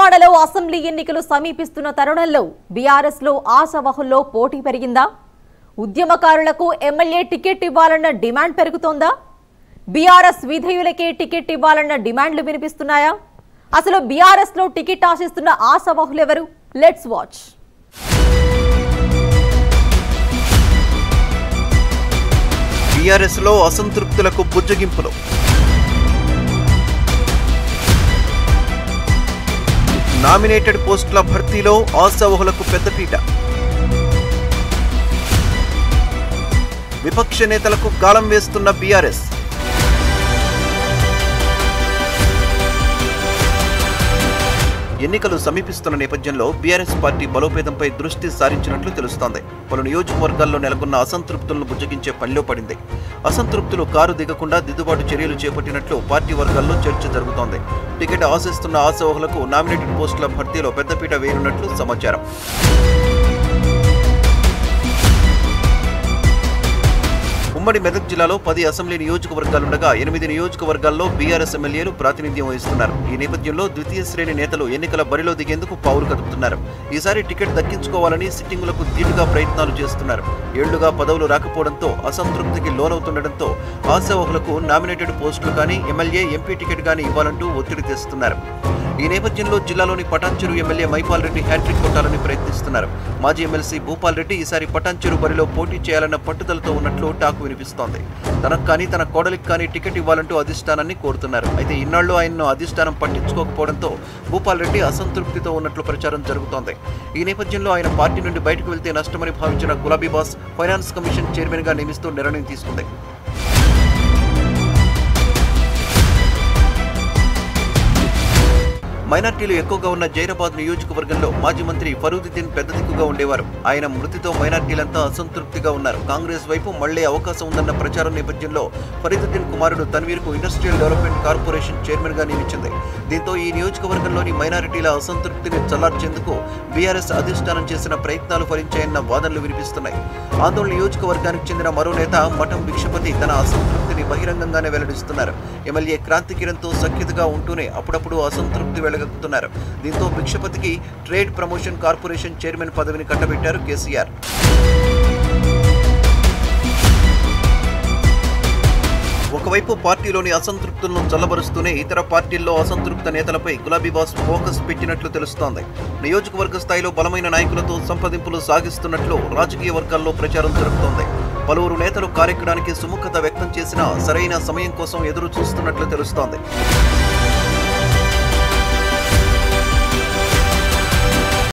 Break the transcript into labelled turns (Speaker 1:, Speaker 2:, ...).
Speaker 1: తెలంగాణలో అసెంబ్లీ ఎన్నికలు సమీపిస్తున్న తరుణంలో బీఆర్ఎస్ లో ఆశావహుల్లో పోటీ పెరిగిందా ఉద్యమకారులకు ఎమ్మెల్యే టికెట్ ఇవ్వాలన్న డిమాండ్ పెరుగుతోందా బీఆర్ఎస్ విధేయులకే టికెట్ ఇవ్వాలన్న డిమాండ్లు వినిపిస్తున్నాయా అసలు బీఆర్ఎస్ లో టికెట్ ఆశిస్తున్న ఆశావహులెవరు లెట్స్ వాచ్
Speaker 2: బీఆర్ఎస్ లో అసంతృప్తులకు బుజ్జగింపులు నామినేటెడ్ పోస్టుల భర్తీలో ఆశావహులకు పెద్దపీట విపక్ష నేతలకు గాలం వేస్తున్న బీఆర్ఎస్ ఎన్నికలు సమీపిస్తున్న నేపథ్యంలో బీఆర్ఎస్ పార్టీ బలోపేతంపై దృష్టి సారించినట్లు తెలుస్తోంది పలు నియోజకవర్గాల్లో నెలకొన్న అసంతృప్తులను బుజ్జగించే పనిలో పడింది అసంతృప్తులు కారు దిగకుండా దిద్దుబాటు చర్యలు చేపట్టినట్లు పార్టీ వర్గాల్లో చర్చ జరుగుతోంది టికెట్ ఆశిస్తున్న ఆశావహులకు నామినేటెడ్ పోస్టుల భర్తీలో పెద్దపీట వేయనున్నట్లు సమాచారం ఉమ్మడి మెదక్ జిల్లాలో పది అసెంబ్లీ నియోజకవర్గాలుండగా ఎనిమిది నియోజకవర్గాల్లో బీఆర్ఎస్ ఎమ్మెల్యేలు ప్రాతినిధ్యం వహిస్తున్నారు ఈ నేపథ్యంలో ద్వితీయ శ్రేణి నేతలు ఎన్నికల బరిలో దిగేందుకు పావులు కదుపుతున్నారు ఈసారి టికెట్ దక్కించుకోవాలని సిట్టింగులకు ధీటుగా ప్రయత్నాలు చేస్తున్నారు ఏళ్లుగా పదవులు రాకపోవడంతో అసంతృప్తికి లోనవుతుండటంతో ఆశావహులకు నామినేటెడ్ పోస్టులు కానీ ఎమ్మెల్యే ఎంపీ టికెట్ కానీ ఇవ్వాలంటూ ఒత్తిడి తెస్తున్నారు ఈ నేపథ్యంలో జిల్లాలోని పటాన్చెరు ఎమ్మెల్యే మైపాల్ రెడ్డి హ్యాట్రిక్ కొట్టాలని ప్రయత్నిస్తున్నారు మాజీ ఎమ్మెల్సీ భూపాల్ రెడ్డి ఈసారి పటాన్చెరు బరిలో పోటీ చేయాలన్న పట్టుదలతో ఉన్నట్లు టాకు వినిపిస్తోంది తనకు కానీ తన కోడలికి కానీ టికెట్ ఇవ్వాలంటూ అధిష్టానాన్ని కోరుతున్నారు అయితే ఇన్నాళ్లు ఆయన్ను అధిష్టానం పట్టించుకోకపోవడంతో భూపాల్ రెడ్డి అసంతృప్తితో ఉన్నట్లు ప్రచారం జరుగుతోంది ఈ నేపథ్యంలో ఆయన పార్టీ నుండి బయటకు వెళ్తే నష్టమని భావించిన గులాబీ బాస్ ఫైనాన్స్ కమిషన్ చైర్మన్ గా నియమిస్తూ నిర్ణయం తీసుకుంది మైనార్టీలు ఎక్కువగా ఉన్న జైరాబాద్ నియోజకవర్గంలో మాజీ మంత్రి ఫరూదుద్దీన్ పెద్ద దిక్కుగా ఉండేవారు ఆయన మృతితో మైనార్టీలంతా అసంతృప్తిగా ఉన్నారు కాంగ్రెస్ వైపు మళ్లే అవకాశం ఉందన్న ప్రచారం నేపథ్యంలో ఫరీదుద్దీన్ కుమారుడు తన్వీర్కు ఇండస్ట్రియల్ డెవలప్మెంట్ కార్పొరేషన్ చైర్మన్ గా నియమించింది దీంతో ఈ నియోజకవర్గంలోని మైనారిటీల అసంతృప్తిని చల్లార్చేందుకు బీఆర్ఎస్ అధిష్టానం చేసిన ప్రయత్నాలు ఫలించాయన్న వాదనలు వినిపిస్తున్నాయి ఆందోళన నియోజకవర్గానికి చెందిన మరో నేత మఠం భిక్షపతి తన అసంతృప్తిని బహిరంగంగానే వెల్లడిస్తున్నారు ఎమ్మెల్యే క్రాంతి కిరణ్తో సఖ్యతగా ఉంటూనే అప్పుడప్పుడు అసంతృప్తి వెళ్లగక్కుతున్నారు దీంతో భిక్షపతికి ట్రేడ్ ప్రమోషన్ కార్పొరేషన్ చైర్మన్ పదవిని కట్టబెట్టారు కేసీఆర్ ఒకవైపు పార్టీలోని అసంతృప్తులను చల్లబరుస్తూనే ఇతర పార్టీల్లో అసంతృప్త నేతలపై గులాబీ బాస్ ఫోకస్ పెట్టినట్లు తెలుస్తోంది నియోజకవర్గ స్థాయిలో బలమైన నాయకులతో సంప్రదింపులు సాగిస్తున్నట్లు రాజకీయ వర్గాల్లో ప్రచారం జరుగుతోంది పలువురు నేతలు కారెక్కడానికి సుముఖత వ్యక్తం చేసినా సరైన సమయం కోసం ఎదురు చూస్తున్నట్లు తెలుస్తోంది